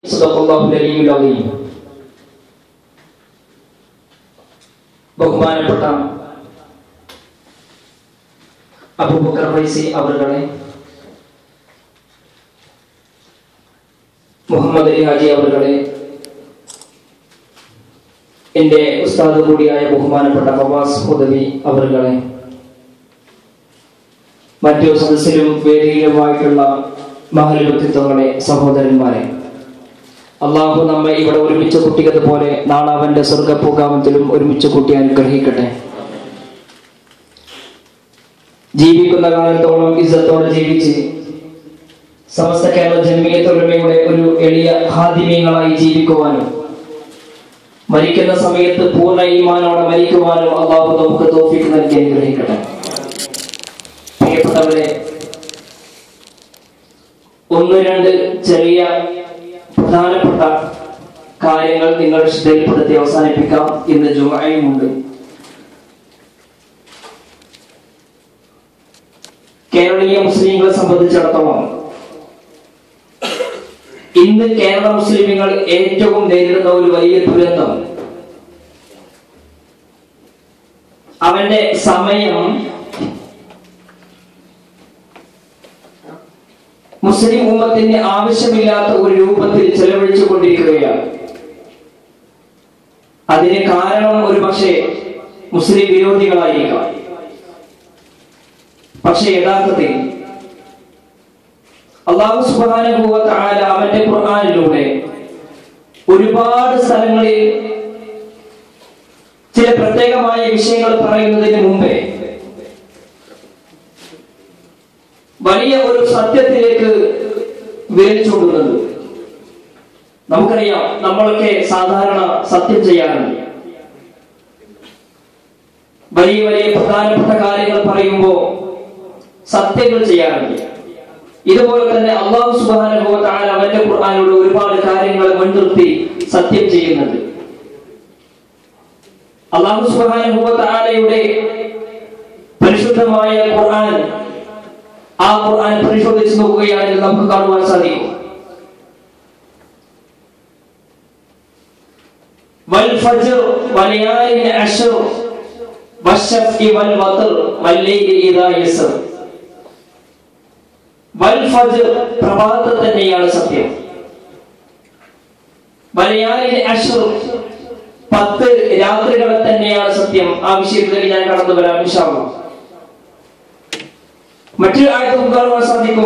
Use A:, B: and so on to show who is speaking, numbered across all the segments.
A: صدق الله العلي العظيم ബഹുമാനപ്പെട്ട അബൂബക്കർ റൈസി അവരുടെ മുഹമ്മദ് അലി ഹാജി അവരുടെ എൻ്റെ ഉസ്താദ് കൂടിയായ ബഹുമാനപ്പെട്ട ഫവാസ് ഹുദവി അവരുടെ മറ്റു സദസ്സിലും വേദിയിലുമായിട്ടുള്ള മഹൽ വ്യക്തിത്വങ്ങളെ സഹോദരന്മാരെ അള്ളാഹു നമ്മെ ഇവിടെ ഒരുമിച്ച് കൂട്ടിയതുപോലെ നാളെ അവന്റെ സ്വർഗപ്പൂകാമത്തിലും ഒരുമിച്ച് കൂട്ടി അനുഗ്രഹിക്കട്ടെ ജീവിക്കുന്ന കാലത്തോളം ഇസ്സത്തോടെ ജീവിച്ച് സമസ്ത കേരള ജന്മീയത്തൊരുമയുടെ ഒരു എളിയ ഹാദിമീങ്ങളായി ജീവിക്കുവാനും മരിക്കുന്ന സമയത്ത് പൂർണ്ണ ഈമാനോടെ മരിക്കുവാനും അള്ളാഹു നമുക്ക് തോഫിക്ക് നൽകി അനുഗ്രഹിക്കട്ടെ പ്രിയപ്പെട്ടവരെ ഒന്ന് രണ്ട് ചെറിയ പ്രധാനപ്പെട്ട കാര്യങ്ങൾ നിങ്ങൾ ശ്രദ്ധയിൽപ്പെടുത്തി അവസാനിപ്പിക്കാം ഇന്ന് ജുമയുമുണ്ട് കേരളീയ മുസ്ലിങ്ങളെ സംബന്ധിച്ചിടത്തോളം ഇന്ന് കേരള മുസ്ലിമുകൾ ഏറ്റവും നേരിടുന്ന ഒരു വലിയ ദുരന്തം അവന്റെ സമയം മുസ്ലിം ഉമ്മത്തിന് ആവശ്യമില്ലാത്ത ഒരു രൂപത്തിൽ ചെലവഴിച്ചു കൊണ്ടിരിക്കുകയാണ് അതിന് കാരണം ഒരു പക്ഷേ മുസ്ലിം വിരോധികളായിരിക്കാം പക്ഷെ യഥാർത്ഥത്തിൽ അള്ളാഹു സുബാനുഭൂവത്ത് ആല അവന്റെ ഖുർആാനിലൂടെ ഒരുപാട് സ്ഥലങ്ങളിൽ ചില പ്രത്യേകമായ വിഷയങ്ങൾ പറയുന്നതിന് മുമ്പേ വലിയ ഒരു സത്യത്തിലേക്ക് വിരലിച്ചുകൊണ്ടുന്നത് നമുക്കറിയാം നമ്മളൊക്കെ സാധാരണ സത്യം ചെയ്യാറുണ്ട് വലിയ വലിയ പ്രധാനപ്പെട്ട കാര്യങ്ങൾ പറയുമ്പോൾ സത്യങ്ങൾ ചെയ്യാറുണ്ട് ഇതുപോലെ തന്നെ അള്ളാഹു സുബാനുഭവത്താൽ അവന്റെ ഖുർആാനോട് ഒരുപാട് കാര്യങ്ങൾ മുൻനിർത്തി സത്യം ചെയ്യുന്നുണ്ട് അള്ളാഹു സുബാനുഭവത്താലയുടെ പരിശുദ്ധമായ ഖുർആൻ ആ ഖുർആൻ പരിശോധിച്ച് നോക്കുകയാണെങ്കിൽ നമുക്ക് കാണുവാൻ സാധിക്കും والفجر وليال عشر والشفع والوتر والليل إذا يسر വൽഫജർ പ്രഭാതം തന്നെയാണ് സത്യം വലയാലിലെ അഷർ പത്ത് രാത്രികളെ തന്നെയാണ് സത്യം ആ വിഷയത്തിലേക്ക് ഞാൻ കടന്നു വരാം വിശാലം മറ്റൊരു ആയത്ത് നമുക്ക് കാണുവാൻ സാധിക്കും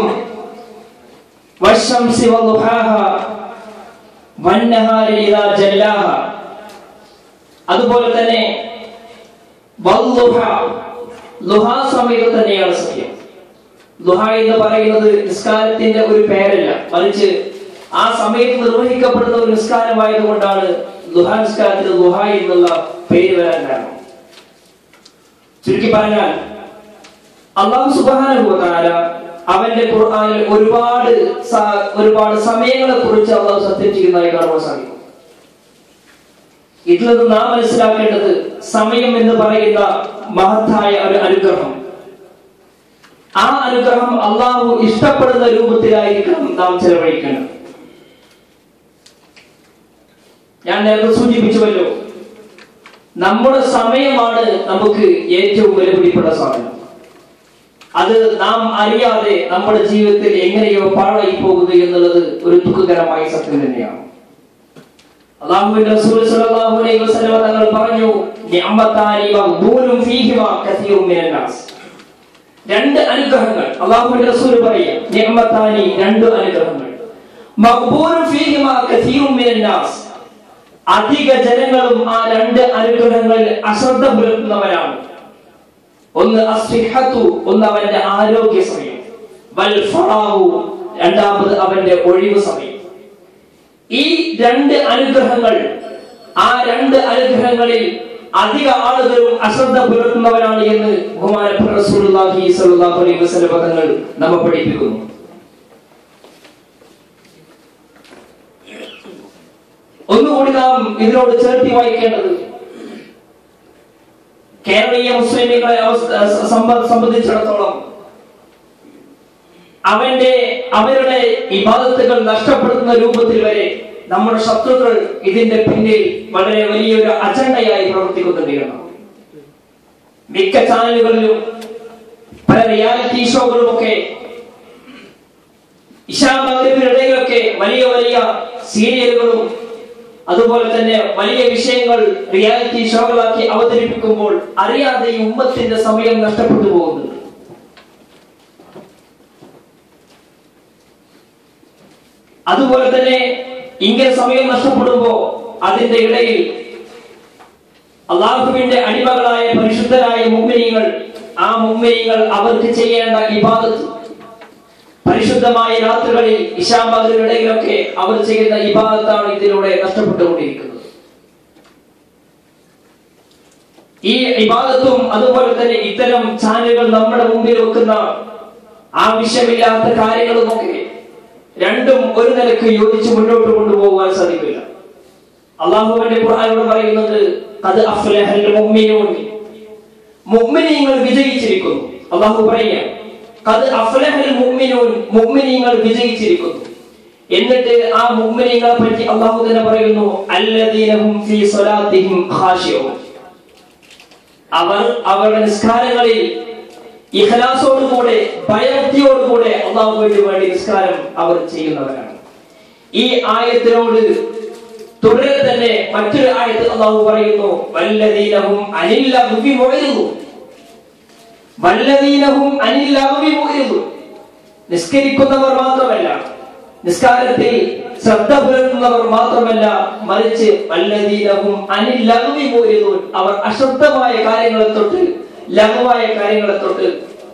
A: വശംസി വളുഹാഹ വന്നഹാരി ഇദാ ജല്ലാഹ അതുപോലെ തന്നെ വല്ലുഹ ലുഹാ സമയത്ത് തന്നെയാണ് സത്യം ലുഹ എന്ന് പറയുന്നത് നിസ്കാരത്തിന്റെ ഒരു പേരല്ല മറിച്ച് ആ സമയത്ത് നിർവഹിക്കപ്പെടുന്ന ഒരു നിസ്കാരമായതുകൊണ്ടാണ് ലുഹ നിസ്കാരത്തിന് ലുഹ എന്നുള്ള പേര് വരാൻ കാരണം ചുരുക്കി പറഞ്ഞാൽ അള്ളാഹു സുബാനുഭവത്താല അവന്റെ ഖുർആനിൽ ഒരുപാട് സ- ഒരുപാട് സമയങ്ങളെ കുറിച്ച് അള്ളാഹു സത്യം ചെയ്യുന്നതായി കാണുവാൻ സാധിക്കും ഇതിൽ നിന്ന് നാം മനസ്സിലാക്കേണ്ടത് സമയം എന്ന് പറയുന്ന മഹത്തായ ഒരു അനുഗ്രഹം ആ അനുഗ്രഹം അള്ളാഹു ഇഷ്ടപ്പെടുന്ന രൂപത്തിലായിരിക്കണം നാം ചെലവഴിക്കേണ്ടത് ഞാൻ നേരത്തെ സൂചിപ്പിച്ചുവല്ലോ നമ്മുടെ സമയമാണ് നമുക്ക് ഏറ്റവും വിലപിടിപ്പുള്ള സാധനം അത് നാം അറിയാതെ നമ്മുടെ ജീവിതത്തിൽ എങ്ങനെയോ പാഴായി പോകുക എന്നുള്ളത് ഒരു ദുഃഖകരമായ സത്യം തന്നെയാണ് അല്ലാഹുവിന്റെ റസൂൽ സ്വല്ലല്ലാഹു അലൈഹി വസല്ലം തങ്ങൾ പറഞ്ഞു നിഅമത്താനി മഗ്ബൂലും ഫീഹിമാ കസീറും മിനൻ നാസ് രണ്ട് അനുഗ്രഹങ്ങൾ അള്ളാഹുവിന്റെ റസൂൽ പറയും നിഅമത്താനി രണ്ട് അനുഗ്രഹങ്ങൾ മഗ്ബൂലും ഫീഹിമാ കസീറും മിനൻ നാസ് അധിക ജനങ്ങളും ആ രണ്ട് അനുഗ്രഹങ്ങളിൽ അശ്രദ്ധ പുലർത്തുന്നവരാണ് ഒന്ന് അസ്വിഹത്തു ഒന്ന് അവന്റെ ആരോഗ്യ സമയം വൽ ഫറാഹു രണ്ടാമത് അവന്റെ ഒഴിവ് സമയം ഈ രണ്ട് അനുഗ്രഹങ്ങൾ ആ രണ്ട് അനുഗ്രഹങ്ങളിൽ അധിക ആളുകളും അശ്രദ്ധ പുലർത്തുന്നവരാണ് എന്ന് ബഹുമാനപ്പെട്ട റസൂലുള്ളാഹി സ്വല്ലല്ലാഹു അലൈഹി വസല്ലം തങ്ങൾ നമ്മെ പഠിപ്പിക്കുന്നു ഒന്നുകൂടി നാം ഇതിനോട് ചേർത്തി വായിക്കേണ്ടത് കേരളീയ മുസ്ലിമുകളെ അവസ്ഥ സംബ- സംബന്ധിച്ചിടത്തോളം അവന്റെ അവരുടെ ഇബാദത്തുകൾ നഷ്ടപ്പെടുത്തുന്ന രൂപത്തിൽ വരെ നമ്മുടെ ശത്രുക്കൾ ഇതിന്റെ പിന്നിൽ വളരെ വലിയൊരു അജണ്ടയായി പ്രവർത്തിക്കുന്നുണ്ട് എന്നാണ് മിക്ക ചാനലുകളിലും പല റിയാലിറ്റി ഷോകളുമൊക്കെ ഇഷാമകരിടയിലൊക്കെ വലിയ വലിയ സീരിയലുകളും അതുപോലെ തന്നെ വലിയ വിഷയങ്ങൾ റിയാലിറ്റി ഷോകളാക്കി അവതരിപ്പിക്കുമ്പോൾ അറിയാതെ ഈ ഉമ്മത്തിന്റെ സമയം നഷ്ടപ്പെട്ടു പോകുന്നുണ്ട് അതുപോലെ തന്നെ ഇങ്ങനെ സമയം നഷ്ടപ്പെടുമ്പോ അതിന്റെ ഇടയിൽ അള്ളാഹുവിന്റെ അടിമകളായ പരിശുദ്ധരായ മുമ്മിനികൾ ആ മുമ്മിനികൾ അവർക്ക് ചെയ്യേണ്ട ഇബാദത്ത് പരിശുദ്ധമായ രാത്രികളിൽ ഇഷാമകളിടയിലൊക്കെ അവർ ചെയ്യുന്ന ഇബാദത്താണ് ഇതിലൂടെ നഷ്ടപ്പെട്ടുകൊണ്ടിരിക്കുന്നത് ഈ ഇബാദത്തും അതുപോലെ തന്നെ ഇത്തരം ചാനലുകൾ നമ്മുടെ മുമ്പിൽ വെക്കുന്ന ആവശ്യമില്ലാത്ത കാര്യങ്ങളുമൊക്കെ രണ്ടും ഒരു നിലക്ക് യോജിച്ച് മുന്നോട്ട് കൊണ്ടുപോകാൻ സാധിക്കില്ല അള്ളാഹുവിന്റെ ഖുർആനോട് പറയുന്നത് അത് അഫ്ലഹൽ മുഅ്മിനൂൻ മുഅ്മിനീങ്ങൾ വിജയിച്ചിരിക്കുന്നു അള്ളാഹു പറയുക അത് അഫ്ലഹൽ മുഅ്മിനൂൻ മുഅ്മിനീങ്ങൾ വിജയിച്ചിരിക്കുന്നു എന്നിട്ട് ആ മുഅ്മിനീങ്ങളെ പറ്റി അള്ളാഹു തന്നെ പറയുന്നു അല്ലദീനഹും ഫീ സ്വലാത്തിഹിം ഖാശിഊൻ അവർ അവരുടെ നിസ്കാരങ്ങളിൽ ഇഖലാസോടുകൂടെ ഭയഭക്തിയോടുകൂടെ അള്ളാഹുവിന് വേണ്ടി നിസ്കാരം അവർ ചെയ്യുന്നവരാണ് ഈ ആയത്തിനോട് തുടരെ തന്നെ മറ്റൊരു ആയത്ത് അള്ളാഹു പറയുന്നു വല്ലദീനഹും അനില്ലഹുവി മുഅരിദു വല്ലദീനഹും അനില്ലഹുവി മുഅരിദു നിസ്കരിക്കുന്നവർ മാത്രമല്ല നിസ്കാരത്തിൽ ശ്രദ്ധ പുലർത്തുന്നവർ മാത്രമല്ല മറിച്ച് വല്ലദീനഹും അനില്ലഹുവി മുഅരിദു അവർ അശ്രദ്ധമായ കാര്യങ്ങളെ തൊട്ട് ലഘുവായ കാര്യങ്ങളെ തൊട്ട്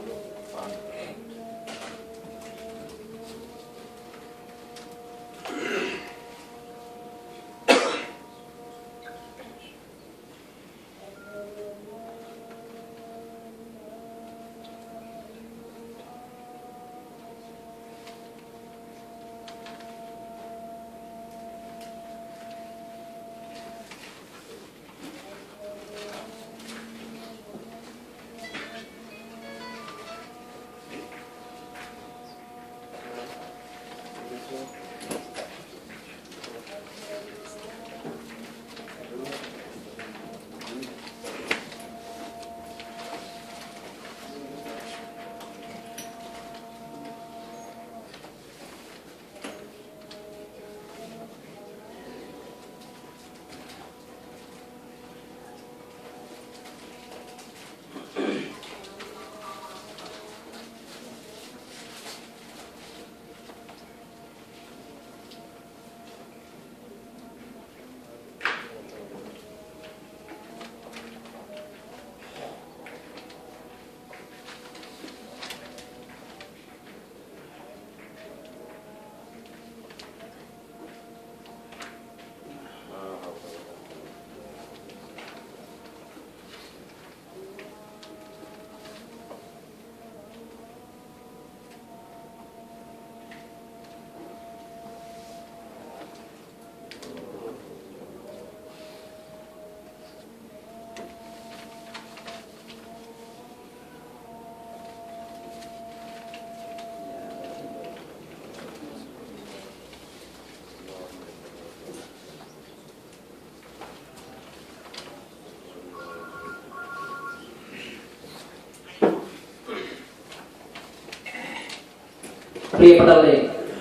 A: പ്രിയപ്പെട്ടവരെ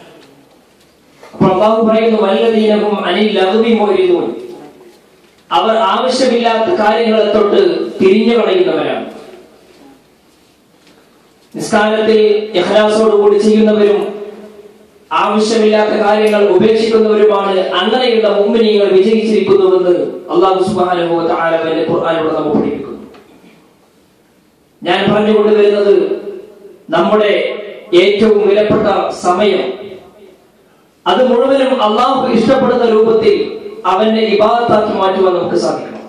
A: അപ്പോൾ അള്ളാഹു പറയുന്നു വല്ലതീനവും അനിൽ ലഘുവി മൊഴിതൂൻ അവർ ആവശ്യമില്ലാത്ത കാര്യങ്ങളെ തൊട്ട് തിരിഞ്ഞു കളയുന്നവരാണ് നിസ്കാരത്തിൽ ഇഖ്ലാസോടുകൂടി ചെയ്യുന്നവരും ആവശ്യമില്ലാത്ത കാര്യങ്ങൾ ഉപേക്ഷിക്കുന്നവരുമാണ് അങ്ങനെയുള്ള മുമ്മിനികൾ വിജയിച്ചിരിക്കുന്നുവെന്ന് അള്ളാഹു സുബ്ഹാനഹു വ തആല അവന്റെ ഖുർആനിലൂടെ നമ്മെ പഠിപ്പിക്കുന്നു ഞാൻ പറഞ്ഞുകൊണ്ടുവരുന്നത് നമ്മുടെ ഏറ്റവും വിലപ്പെട്ട സമയം അത് മുഴുവനും അള്ളാഹു ഇഷ്ടപ്പെടുന്ന രൂപത്തിൽ അവന്റെ ഇബാദത്താക്കി മാറ്റുവാൻ നമുക്ക് സാധിക്കണം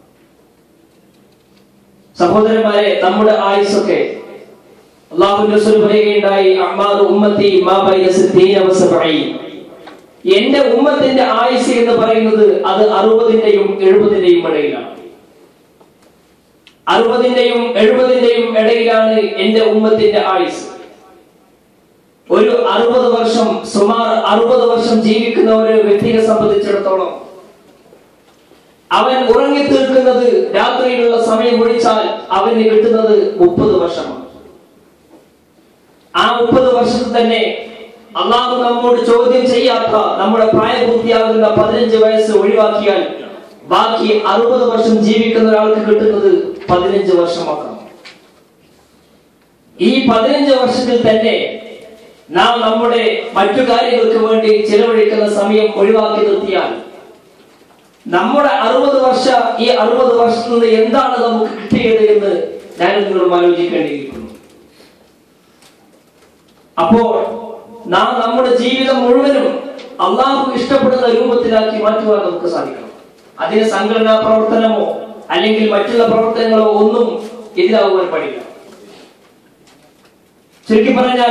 A: സഹോദരന്മാരെ നമ്മുടെ ആയുസൊക്കെ അള്ളാഹുവിന്റെ റസൂൽ പറയുകയുണ്ടായി അമ്മാദ് ഉമ്മത്തി മാ ബൈന സിദ്ദീന വ സബഈൻ എന്റെ ഉമ്മത്തിന്റെ ആയുസ് എന്ന് പറയുന്നത് അത് അറുപതിന്റെയും എഴുപതിന്റെയും ഇടയിലാണ് അറുപതിന്റെയും എഴുപതിന്റെയും ഇടയിലാണ് എന്റെ ഉമ്മത്തിന്റെ ആയുസ് ഒരു അറുപത് വർഷം സുമാർ അറുപത് വർഷം ജീവിക്കുന്ന ഒരു വ്യക്തിയെ സംബന്ധിച്ചിടത്തോളം അവൻ ഉറങ്ങി തീർക്കുന്നത് രാത്രിയിലുള്ള സമയം ഒഴിച്ചാൽ അവന് കിട്ടുന്നത് മുപ്പത് വർഷമാണ് ആ മുപ്പത് വർഷത്തിൽ തന്നെ അള്ളാഹു നമ്മോട് ചോദ്യം ചെയ്യാത്ത നമ്മുടെ പ്രായപൂർത്തിയാകുന്ന പതിനഞ്ച് വയസ്സ് ഒഴിവാക്കിയാൽ ബാക്കി അറുപത് വർഷം ജീവിക്കുന്ന ഒരാൾക്ക് കിട്ടുന്നത് പതിനഞ്ച് വർഷം മാത്രം ഈ പതിനഞ്ച് വർഷത്തിൽ തന്നെ നാം നമ്മുടെ മറ്റു കാര്യങ്ങൾക്ക് വേണ്ടി ചിലവഴിക്കുന്ന സമയം ഒഴിവാക്കി നിർത്തിയാൽ നമ്മുടെ അറുപത് വർഷ ഈ അറുപത് വർഷത്തിൽ നിന്ന് എന്താണ് നമുക്ക് കിട്ടിയത് എന്ന് ഞാൻ നിങ്ങളും ആലോചിക്കേണ്ടിയിരിക്കുന്നു അപ്പോൾ നാം നമ്മുടെ ജീവിതം മുഴുവനും അള്ളാഹു ഇഷ്ടപ്പെടുന്ന രൂപത്തിലാക്കി മാറ്റുവാൻ നമുക്ക് സാധിക്കണം അതിന് സംഘടനാ പ്രവർത്തനമോ അല്ലെങ്കിൽ മറ്റുള്ള പ്രവർത്തനങ്ങളോ ഒന്നും എതിരാകുവാൻ പാടില്ല ചുരുക്കി പറഞ്ഞാൽ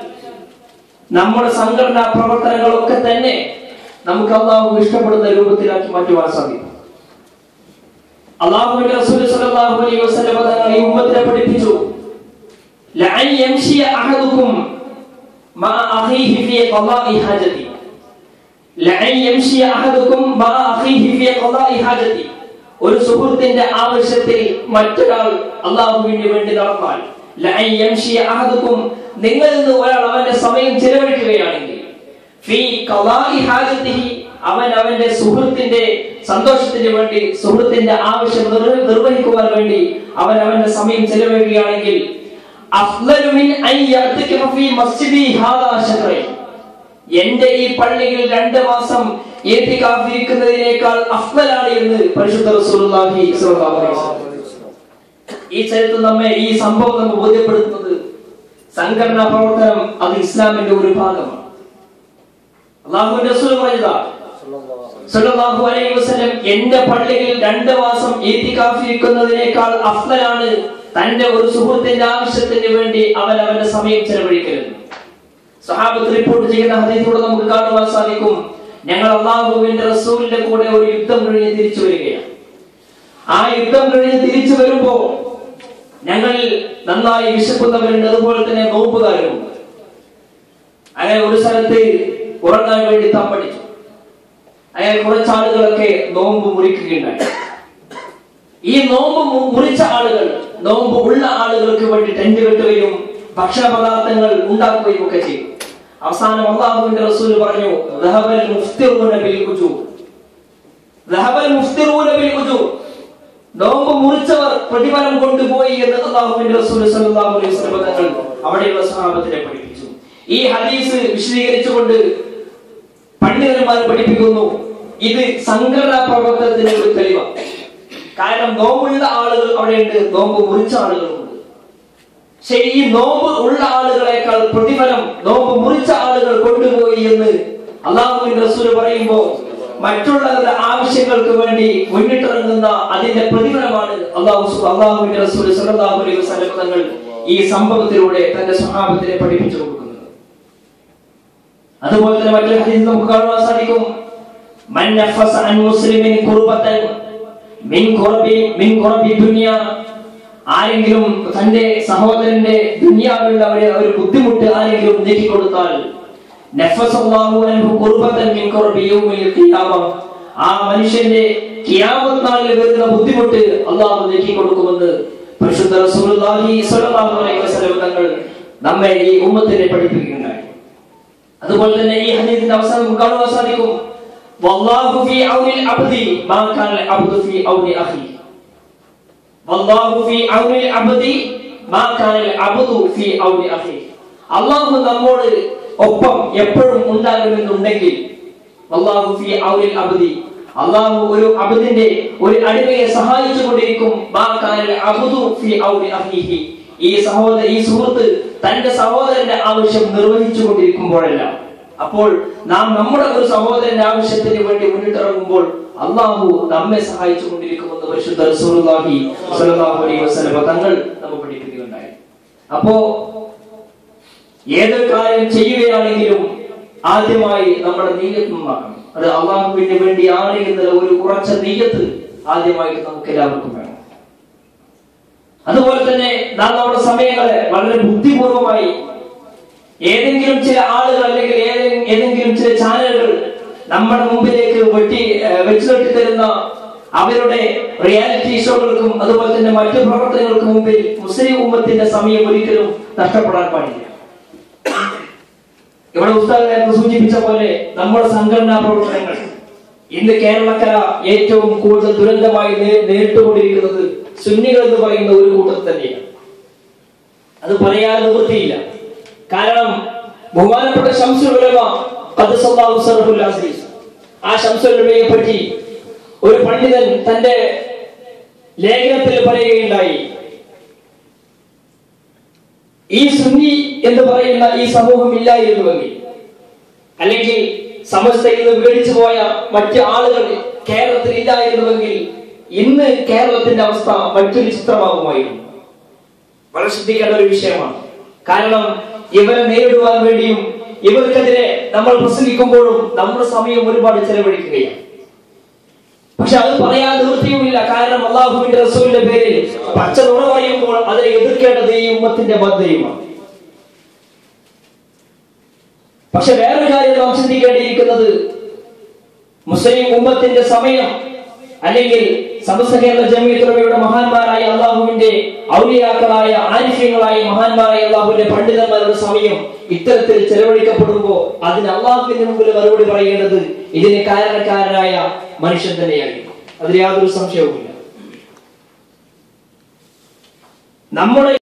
A: നമ്മുടെ സംഘടനാ പ്രവർത്തനങ്ങളൊക്കെ തന്നെ നമുക്ക് അള്ളാഹു ഇഷ്ടപ്പെടുന്ന രൂപത്തിലാക്കി മാറ്റുവാൻ സാധിക്കും അള്ളാഹുവിന്റെ റസൂൽ സല്ലല്ലാഹു അലൈഹി വസല്ലം തങ്ങൾ ഈ ഉമ്മത്തിനെ പഠിപ്പിച്ചു ലഅൻ യംശി അഹദുക്കും മഅ അഖീഹി ഫീ ഖളാഇ ഹാജതി ലഅൻ യംശി അഹദുക്കും മഅ അഖീഹി ഫീ ഖളാഇ ഹാജതി ഒരു സുഹൃത്തിന്റെ ആവശ്യത്തിൽ മറ്റൊരാൾ അള്ളാഹുവിന് വേണ്ടി നടന്നാൽ ലഅൻ യംശി അഹദുക്കും നിങ്ങളിൽ നിന്ന് ഒരാൾ അവന്റെ സമയം ചിലവഴിക്കുകയാണെങ്കിൽ ഫീ ഖളാഇ ഹാജതിഹി അവൻ അവന്റെ സുഹൃത്തിന്റെ സന്തോഷത്തിന് വേണ്ടി സുഹൃത്തിന്റെ ആവശ്യം നിർ- നിർവഹിക്കുവാൻ വേണ്ടി അവൻ അവന്റെ സമയം ചെലവഴിക്കുകയാണെങ്കിൽ അഫ്ളലു മിൻ അൻ യഅ്തിക ഫീ മസ്ജിദി ഹാദാ ശഹ്റൈൻ എന്റെ ഈ പള്ളിയിൽ രണ്ട് മാസം ഏത്തിക്കാഫിരിക്കുന്നതിനേക്കാൾ അഫ്ളലാണ് എന്ന് പരിശുദ്ധ റസൂലുള്ളാഹി സ്വല്ലല്ലാഹു അലൈഹി വസല്ലം ഈ ചരിത്രം നമ്മെ ഈ സംഭവം നമ്മെ ബോധ്യപ്പെടുത്തുന്നത് സംഘടനാ പ്രവർത്തനം അത് ഇസ്ലാമിന്റെ ഒരു ഭാഗമാണ് അള്ളാഹുവിന്റെ റസൂൽ പറഞ്ഞതാ സല്ലല്ലാഹു അലൈഹി വസല്ലം എന്റെ പള്ളിയിൽ രണ്ട് മാസം ഈത്തിക്കാഫിരിക്കുന്നതിനേക്കാൾ അഫ്ളലാണ് തന്റെ ഒരു സുഹൃത്തിന്റെ ആവശ്യത്തിന് വേണ്ടി അവൻ അവന്റെ സമയം ചെലവഴിക്കരുത് സഹാബത്ത് റിപ്പോർട്ട് ചെയ്യുന്ന ഹദീസിലൂടെ നമുക്ക് കാണുവാൻ സാധിക്കും ഞങ്ങൾ അള്ളാഹുവിന്റെ റസൂലിന്റെ കൂടെ ഒരു യുദ്ധം കഴിഞ്ഞ് തിരിച്ചു വരികയാണ് ആ യുദ്ധം കഴിഞ്ഞ് തിരിച്ചു വരുമ്പോ ഞങ്ങൾ നന്നായി വിശക്കുന്നവരുണ്ട് അതുപോലെ തന്നെ നോമ്പുകാരുമുണ്ട് അങ്ങനെ ഒരു സ്ഥലത്ത് ഉറങ്ങാൻ വേണ്ടി തമ്പടിച്ചു അങ്ങനെ കുറച്ച് ആളുകളൊക്കെ നോമ്പ് മുറിക്കുകയുണ്ടായി ഈ നോമ്പ് മു- മുറിച്ച ആളുകൾ നോമ്പ് ഉള്ള ആളുകൾക്ക് വേണ്ടി ടെന്റ് കെട്ടുകയും ഭക്ഷണ പദാർത്ഥങ്ങൾ ഉണ്ടാക്കുകയും ഒക്കെ ചെയ്തു അവസാനം അള്ളാഹുവിന്റെ റസൂൽ പറഞ്ഞു "ദഹബൽ മുഫ്തിറൂന ബിൽ വുജൂഹ്." ദഹബൽ മുഫ്തിറൂന ബിൽ വുജൂഹ്. നോമ്പ് മുറിച്ചവർ പ്രതിഫലം കൊണ്ടുപോയി എന്ന് അള്ളാഹുവിന്റെ റസൂൽ സല്ലല്ലാഹു അലൈഹി വസല്ലം തങ്ങൾ അവിടെയുള്ള സഹാബത്തിനെ പഠിപ്പിച്ചു ഈ ഹദീസ് വിശദീകരിച്ചുകൊണ്ട് പണ്ഡിതന്മാർ പഠിപ്പിക്കുന്നു ഇത് സംഘടനാ പ്രവർത്തനത്തിന് ഒരു തെളിവാണ് കാരണം നോമ്പുള്ള ആളുകൾ അവിടെയുണ്ട് നോമ്പ് മുറിച്ച ആളുകളുണ്ട് പക്ഷെ ഈ നോമ്പ് ഉള്ള ആളുകളെക്കാൾ പ്രതിഫലം നോമ്പ് മുറിച്ച ആളുകൾ കൊണ്ടുപോയി എന്ന് അള്ളാഹുവിന്റെ റസൂൽ പറയുമ്പോ മറ്റുള്ളവരുടെ ആവശ്യങ്ങൾക്ക് വേണ്ടി മുന്നിട്ടിറങ്ങുന്ന അതിന്റെ പ്രതിഫലമാണ് അള്ളാഹു സു- അള്ളാഹുവിന്റെ റസൂൽ സല്ലല്ലാഹു അലൈഹി വസല്ലം തങ്ങൾ ഈ സംഭവത്തിലൂടെ തന്റെ സ്വഭാവത്തിനെ പഠിപ്പിച്ചു കൊടുക്കുന്നത് അതുപോലെ തന്നെ മറ്റൊരു ഹദീസ് നമുക്ക് കാണുവാൻ സാധിക്കും മൻ നഫസ അൻ മുസ്ലിമിൻ കുർബത്തൻ മിൻ ഖുറബി മിൻ ഖുറബി ദുനിയ ആരെങ്കിലും തന്റെ സഹോദരന്റെ ദുനിയാവിലുള്ള ഒരു ഒരു ബുദ്ധിമുട്ട് ആരെങ്കിലും നീക്കി കൊടുത്താൽ നഫസല്ലാഹു അൻഹു കുർബത്തൻ മിൻ ഖുറബി യൗമിൽ ഖിയാമ ആ മനുഷ്യന്റെ ഖിയാമത്ത് നാളിൽ വരുന്ന ബുദ്ധിമുട്ട് അള്ളാഹു നീക്കി കൊടുക്കുമെന്ന് പരിശുദ്ധ റസൂലുള്ളാഹി സ്വല്ലല്ലാഹു അലൈഹി വസല്ലം തങ്ങൾ നമ്മെ ഈ ഉമ്മത്തിനെ പഠിപ്പിക്കുകയുണ്ടായി അതുപോലെ തന്നെ ഈ ഹദീസിന്റെ അവസാനം നമുക്ക് കാണുവാൻ സാധിക്കും വല്ലാഹു ഫീ ഔനിൽ അബ്ദി മാ കാന അബ്ദു ഫീ ഔനി അഖി വല്ലാഹു ഫീ ഔനിൽ അബ്ദി മാ കാന അബ്ദു ഫീ ഔനി അഖി അല്ലാഹു നമ്മോട് ഒപ്പം എപ്പോഴും ഉണ്ടാകുമെന്നുണ്ടെങ്കിൽ വല്ലാഹു ഫീ ഔനിൽ അബ്ദി അള്ളാഹു ഒരു അബദിന്റെ ഒരു അടിമയെ സഹായിച്ചു കൊണ്ടിരിക്കും മാ കാന അബ്ദു ഫീ ഔനി അഖീഹി ഈ സഹോദര ഈ സുഹൃത്ത് തന്റെ സഹോദരന്റെ ആവശ്യം നിർവഹിച്ചു കൊണ്ടിരിക്കുമ്പോഴെല്ലാം അപ്പോൾ നാം നമ്മുടെ ഒരു സഹോദരന്റെ ആവശ്യത്തിന് വേണ്ടി മുന്നിട്ടിറങ്ങുമ്പോൾ അള്ളാഹു നമ്മെ സഹായിച്ചു കൊണ്ടിരിക്കുമെന്ന് പരിശുദ്ധ റസൂലുള്ളാഹി സ്വല്ലല്ലാഹു അലൈഹി വസല്ലം തങ്ങൾ നമ്മൾ പഠിപ്പിക്കുകയുണ്ടായി അപ്പോ ഏതൊരു കാര്യം ചെയ്യുകയാണെങ്കിലും ആദ്യമായി നമ്മുടെ നീയത്ത് നന്നാക്കണം അത് അള്ളാഹുവിന് വേണ്ടിയാണ് എന്നുള്ള ഒരു ഉറച്ച നീയത്ത് ആദ്യമായിട്ട് നമുക്ക് എല്ലാവർക്കും വേണം അതുപോലെ തന്നെ നാം നമ്മുടെ സമയങ്ങളെ വളരെ ബുദ്ധിപൂർവമായി ഏതെങ്കിലും ചില ആളുകൾ അല്ലെങ്കിൽ ഏതെ- ഏതെങ്കിലും ചില ചാനലുകൾ നമ്മുടെ മുമ്പിലേക്ക് വെട്ടി ഏഹ് വെച്ചു തട്ടി തരുന്ന അവരുടെ റിയാലിറ്റി ഷോകൾക്കും അതുപോലെ തന്നെ മറ്റു പ്രവർത്തനങ്ങൾക്കും മുമ്പിൽ മുസ്ലിം ഉമ്മത്തിന്റെ സമയം ഒരിക്കലും നഷ്ടപ്പെടാൻ പാടില്ല ഇവിടെ ഉസ്താദ് നേരത്തെ സൂചിപ്പിച്ച പോലെ നമ്മുടെ സംഘടനാ പ്രവർത്തനങ്ങൾ ഇന്ന് കേരളക്കര ഏറ്റവും കൂടുതൽ ദുരന്തമായി നേ- നേരിട്ടുകൊണ്ടിരിക്കുന്നത് സുന്നികൾ എന്ന് പറയുന്ന ഒരു കൂട്ടത്തിൽ തന്നെയാണ് അത് പറയാൻ നിവൃത്തിയില്ല കാരണം ബഹുമാനപ്പെട്ട ശംസുലമ ആ ശംസുലമയെ പറ്റി ഒരു പണ്ഡിതൻ തന്റെ ലേഖനത്തിൽ പറയുകയുണ്ടായി ഈ സുന്നി എന്ന് പറയുന്ന ഈ സമൂഹം ഇല്ലായിരുന്നുവെങ്കിൽ അല്ലെങ്കിൽ സമസ്തയിൽ നിന്ന് മേടിച്ചു പോയ മറ്റ് ആളുകൾ കേരളത്തിൽ ഇല്ലായിരുന്നുവെങ്കിൽ ഇന്ന് കേരളത്തിന്റെ അവസ്ഥ മറ്റൊരു ചിത്രമാകുമായിരുന്നു വളരെ ശ്രദ്ധിക്കേണ്ട ഒരു വിഷയമാണ് കാരണം ഇവരെ നേരിടുവാൻ വേണ്ടിയും ഇവർക്കെതിരെ നമ്മൾ പ്രസംഗിക്കുമ്പോഴും നമ്മുടെ സമയം ഒരുപാട് ചെലവഴിക്കുകയാണ് പക്ഷെ അത് പറയാൻ നിവൃത്തിയുമില്ല കാരണം അള്ളാഹുവിന്റെ റസൂലിന്റെ പേരിൽ പച്ച നുണ പറയുമ്പോൾ അതിനെ എതിർക്കേണ്ടത് ഈ ഉമ്മത്തിന്റെ ബദ്ധയുമാണ് പക്ഷെ വേറൊരു കാര്യം നാം ചിന്തിക്കേണ്ടിയിരിക്കുന്നത് മുസ്ലിം ഉമ്മത്തിന്റെ സമയം അല്ലെങ്കിൽ സമസ്ത കേരള ജമീയത്തുറവയുടെ മഹാന്മാരായ അള്ളാഹുവിന്റെ ഔലിയാക്കളായ ആരിഫ്യങ്ങളായ മഹാന്മാരായ അള്ളാഹുവിന്റെ പണ്ഡിതന്മാരുടെ സമയം ഇത്തരത്തിൽ ചെലവഴിക്കപ്പെടുമ്പോൾ അതിന് അള്ളാഹുവിന്റെ മുമ്പിൽ മറുപടി പറയേണ്ടത് ഇതിന് കാരണക്കാരനായ മനുഷ്യൻ തന്നെയായിരിക്കും അതിൽ യാതൊരു സംശയവുമില്ല നമ്മുടെ